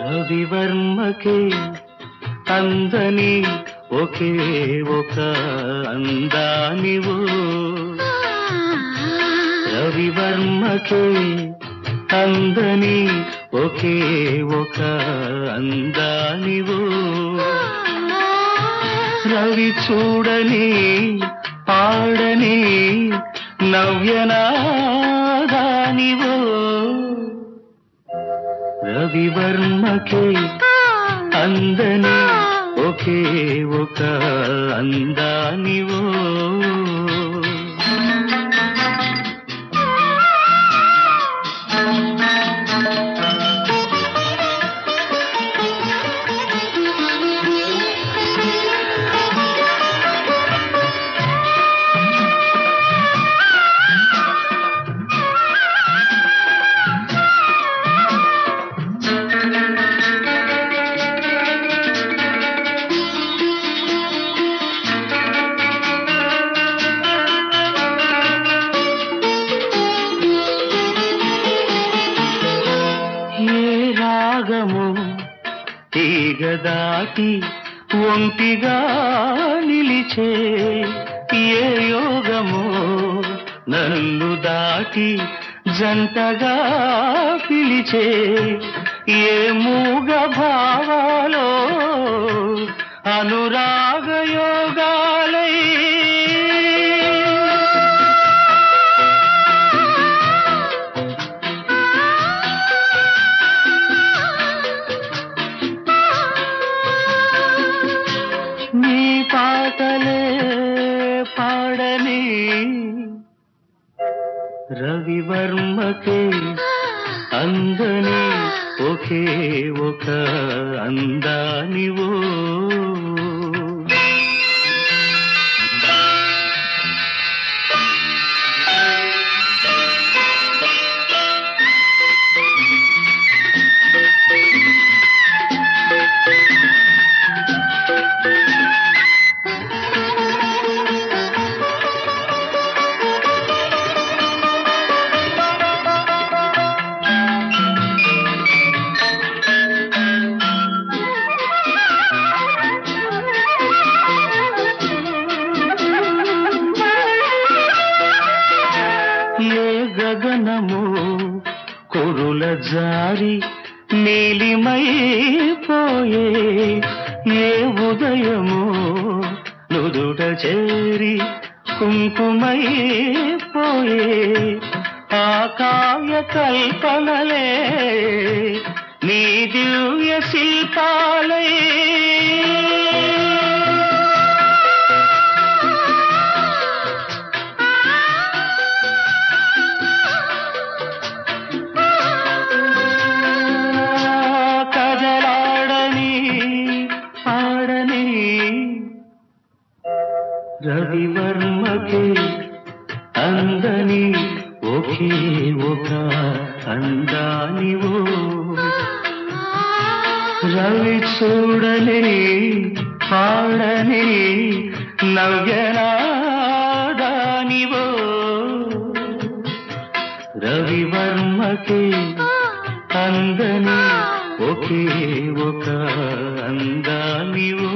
రవివర్మకే అందని ఒకే ఒక అందానివు రవివర్మకే అందని ఒకే ఒక అందానివు రవి చూడని పాడని నవ్యనాదానివో రవివర్మకే అందని ఒకే ఒక అందానివో ఏ రాగము తీగ దాటి ఒంటిగా నిలిచే ఏ యోగము నన్ను దాటి జంటగా పిలిచే ఏ మూగ భావాలో అనురాగ యోగాలై నీ పాటలే పాడని రవివర్మకే అందని ఒకే ఒక అందానివో ఏ గగనము కురుల జారి నీలిమైపోయే ఏ ఉదయము నుదుట చేరి కుంకుమైపోయే ఆ కావ్య కల్పనలే నీ దివ్య శిల్పాలే కదలాడని పాడని రవివర్మకే అందని ఒకే ఒక అందానివో రవి చూడని పాడని నవ్యనాదానివో రవివర్మకే అందని ఒకే ఒక అందానివో